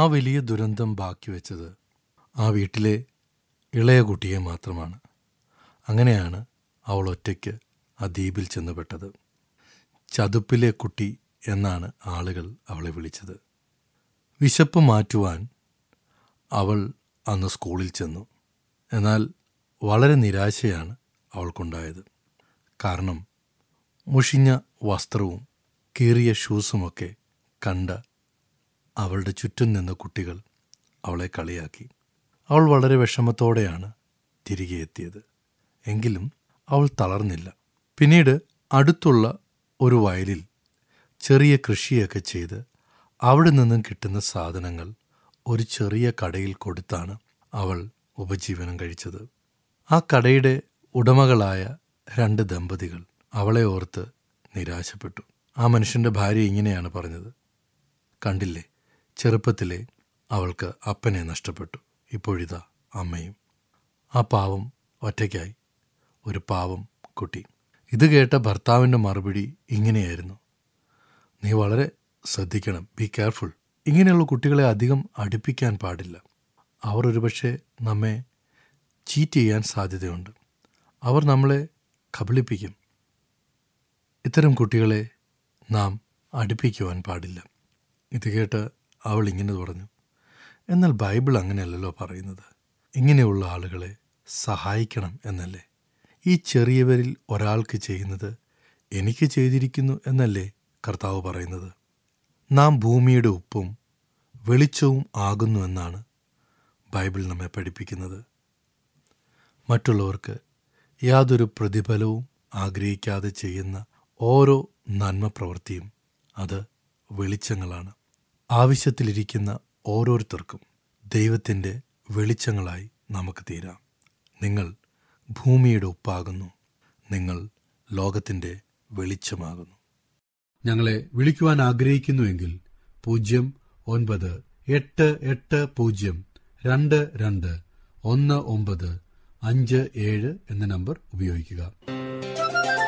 വലിയ ദുരന്തം ബാക്കി വെച്ചത് ആ വീട്ടിലെ ഇളയ കുട്ടിയെ മാത്രമാണ് അങ്ങനെയാണ് അവൾ ഒറ്റയ്ക്ക് ആ ദ്വീപിൽ ചെന്നുപെട്ടത് ചതുപ്പിലെ കുട്ടി എന്നാണ് ആളുകൾ അവളെ വിളിച്ചത് വിശപ്പ് മാറ്റുവാൻ അവൾ അന്ന് സ്കൂളിൽ ചെന്നു എന്നാൽ വളരെ നിരാശയാണ് അവൾക്കുണ്ടായത് കാരണം മുഷിഞ്ഞ വസ്ത്രവും കീറിയ ഷൂസുമൊക്കെ കണ്ട അവളുടെ ചുറ്റും നിന്ന കുട്ടികൾ അവളെ കളിയാക്കി അവൾ വളരെ വിഷമത്തോടെയാണ് തിരികെ എത്തിയത് എങ്കിലും അവൾ തളർന്നില്ല പിന്നീട് അടുത്തുള്ള ഒരു വയലിൽ ചെറിയ കൃഷിയൊക്കെ ചെയ്ത് അവിടെ നിന്നും കിട്ടുന്ന സാധനങ്ങൾ ഒരു ചെറിയ കടയിൽ കൊടുത്താണ് അവൾ ഉപജീവനം കഴിച്ചത് ആ കടയുടെ ഉടമകളായ രണ്ട് ദമ്പതികൾ അവളെ ഓർത്ത് നിരാശപ്പെട്ടു ആ മനുഷ്യന്റെ ഭാര്യ ഇങ്ങനെയാണ് പറഞ്ഞത് കണ്ടില്ലേ ചെറുപ്പത്തിലെ അവൾക്ക് അപ്പനെ നഷ്ടപ്പെട്ടു ഇപ്പോഴിതാ അമ്മയും ആ പാവം ഒറ്റയ്ക്കായി ഒരു പാവം കുട്ടി ഇത് കേട്ട ഭർത്താവിൻ്റെ മറുപടി ഇങ്ങനെയായിരുന്നു നീ വളരെ ശ്രദ്ധിക്കണം ബി കെയർഫുൾ ഇങ്ങനെയുള്ള കുട്ടികളെ അധികം അടുപ്പിക്കാൻ പാടില്ല അവർ ഒരുപക്ഷെ നമ്മെ ചീറ്റ് ചെയ്യാൻ സാധ്യതയുണ്ട് അവർ നമ്മളെ കബളിപ്പിക്കും ഇത്തരം കുട്ടികളെ നാം അടുപ്പിക്കുവാൻ പാടില്ല ഇത് കേട്ട് അവൾ ഇങ്ങനെ പറഞ്ഞു എന്നാൽ ബൈബിൾ അങ്ങനെയല്ലല്ലോ പറയുന്നത് ഇങ്ങനെയുള്ള ആളുകളെ സഹായിക്കണം എന്നല്ലേ ഈ ചെറിയവരിൽ ഒരാൾക്ക് ചെയ്യുന്നത് എനിക്ക് ചെയ്തിരിക്കുന്നു എന്നല്ലേ കർത്താവ് പറയുന്നത് നാം ഭൂമിയുടെ ഉപ്പും വെളിച്ചവും ആകുന്നു എന്നാണ് ബൈബിൾ നമ്മെ പഠിപ്പിക്കുന്നത് മറ്റുള്ളവർക്ക് യാതൊരു പ്രതിഫലവും ആഗ്രഹിക്കാതെ ചെയ്യുന്ന ഓരോ നന്മ പ്രവൃത്തിയും അത് വെളിച്ചങ്ങളാണ് ആവശ്യത്തിലിരിക്കുന്ന ഓരോരുത്തർക്കും ദൈവത്തിൻ്റെ വെളിച്ചങ്ങളായി നമുക്ക് തീരാം നിങ്ങൾ ഭൂമിയുടെ ഉപ്പാകുന്നു നിങ്ങൾ ലോകത്തിൻ്റെ വെളിച്ചമാകുന്നു ഞങ്ങളെ വിളിക്കുവാൻ ആഗ്രഹിക്കുന്നുവെങ്കിൽ പൂജ്യം ഒൻപത് എട്ട് എട്ട് പൂജ്യം രണ്ട് രണ്ട് ഒന്ന് ഒമ്പത് അഞ്ച് ഏഴ് എന്ന നമ്പർ ഉപയോഗിക്കുക